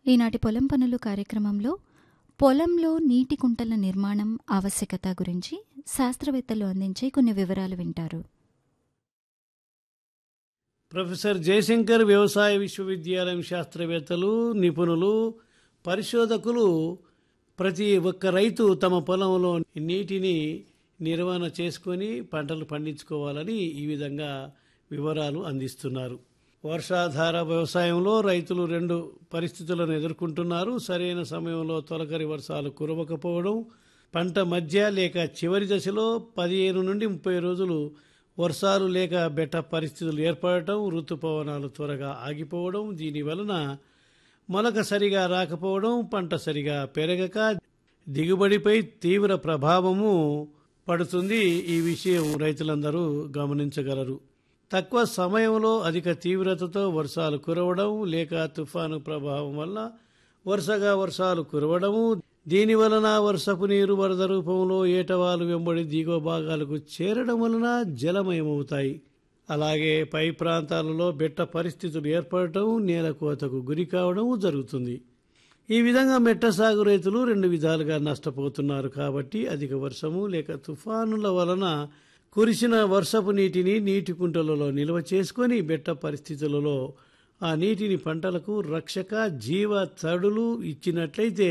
ఈనాటి పొలం పనులు కార్యక్రమంలో పొలంలో నీటి కుంటల నిర్మాణం ఆవశ్యకత గురించి శాస్త్రవేత్తలు అందించే కొన్ని వివరాలు వింటారు ప్రొఫెసర్ జయశంకర్ వ్యవసాయ విశ్వవిద్యాలయం శాస్త్రవేత్తలు నిపుణులు పరిశోధకులు ప్రతి ఒక్క రైతు తమ పొలంలో నీటిని నిర్వహణ చేసుకొని పంటలు పండించుకోవాలని ఈ విధంగా వివరాలు అందిస్తున్నారు వర్షాధార వ్యవసాయంలో రైతులు రెండు పరిస్థితులను ఎదుర్కొంటున్నారు సరైన సమయంలో తొలకరి వర్షాలు కురవకపోవడం పంట మధ్య లేక చివరి దశలో పదిహేను నుండి ముప్పై రోజులు వర్షాలు లేక బెట్ట పరిస్థితులు ఏర్పడటం ఋతుపవనాలు త్వరగా ఆగిపోవడం దీని వలన మొలక సరిగా రాకపోవడం పంట సరిగా పెరగక దిగుబడిపై తీవ్ర ప్రభావము పడుతుంది ఈ విషయం రైతులందరూ గమనించగలరు తక్కువ సమయంలో అధిక తీవ్రతతో వర్షాలు కురవడం లేక తుఫాను ప్రభావం వల్ల వరుసగా వర్షాలు కురవడము దీని వలన వర్షపు నీరు వరద రూపంలో ఏటవాలు వెంబడి దిగువ భాగాలకు చేరడం వలన జలమయమవుతాయి అలాగే పై ప్రాంతాలలో బెట్ట పరిస్థితులు ఏర్పడటం నేల కోతకు గురి కావడం జరుగుతుంది ఈ విధంగా మెట్ట సాగు రైతులు రెండు విధాలుగా నష్టపోతున్నారు కాబట్టి అధిక వర్షము లేక తుఫానుల వలన కురిసిన వర్షపు నీటిని నీటి కుంటలలో నిల్వ చేసుకొని బెట్ట పరిస్థితులలో ఆ నీటిని పంటలకు రక్షక జీవ తడులు ఇచ్చినట్లయితే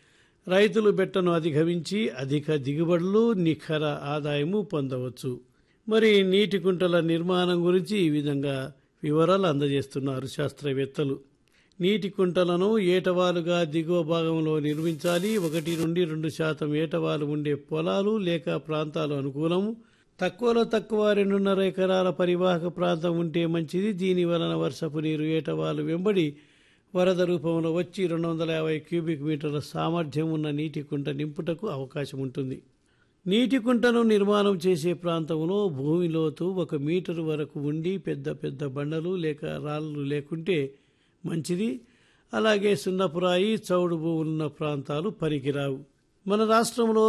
రైతులు బెట్టను అధిగమించి అధిక దిగుబడులు నిఖర ఆదాయము పొందవచ్చు మరి నీటి కుంటల నిర్మాణం గురించి ఈ విధంగా వివరాలు అందజేస్తున్నారు శాస్త్రవేత్తలు నీటి కుంటలను ఏటవాలుగా దిగువ భాగంలో నిర్మించాలి ఒకటి నుండి రెండు శాతం ఏటవాలు ఉండే పొలాలు లేక ప్రాంతాలు అనుకూలము తక్కువలో తక్కువ రెండున్నర ఎకరాల పరివాహక ప్రాంతం ఉంటే మంచిది దీని వలన వర్షపు నీరు ఏటవాలు వెంబడి వరద రూపంలో వచ్చి రెండు వందల యాభై క్యూబిక్ మీటర్ల సామర్థ్యం ఉన్న నీటి కుంట నింపుటకు అవకాశం ఉంటుంది నీటి కుంటను నిర్మాణం చేసే ప్రాంతంలో భూమి లోతు ఒక మీటరు వరకు ఉండి పెద్ద పెద్ద బండలు లేక రాళ్ళు లేకుంటే మంచిది అలాగే సున్నపురాయి చౌడు భూములున్న ప్రాంతాలు పనికిరావు మన రాష్ట్రంలో